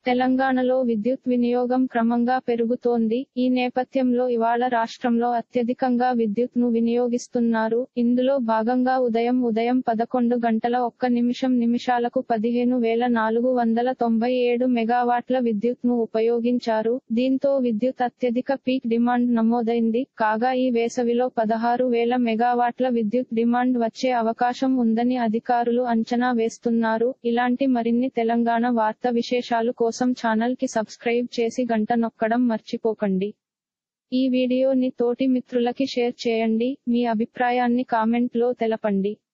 తెలంగాణలో విద్యుత్ వినియోగం క్రమంగా పెరుగుతోంది ఈ నేపథ్యంలో ఇవాళ రాష్ట్రంలో అత్యధికంగా విద్యుత్ ను వినియోగిస్తున్నారు ఇందులో భాగంగా ఉదయం ఉదయం పదకొండు గంటల ఒక్క నిమిషం నిమిషాలకు పదిహేను వేల నాలుగు వందల తొంభై ఏడు మెగావాట్ల విద్యుత్ ను ఉపయోగించారు దీంతో విద్యుత్ అత్యధిక పీక్ డిమాండ్ నమోదైంది కాగా ఈ వేసవిలో పదహారు వేల మెగావాట్ల విద్యుత్ డిమాండ్ వచ్చే అవకాశం ఉందని అధికారులు అంచనా వేస్తున్నారు ఇలాంటి మరిన్ని తెలంగాణ వార్త విశేషాలు కోసం ఛానల్ కి సబ్స్క్రైబ్ చేసి గంట నొక్కడం మర్చిపోకండి ఈ వీడియోని తోటి మిత్రులకి షేర్ చేయండి మీ అభిప్రాయాన్ని కామెంట్ లో తెలపండి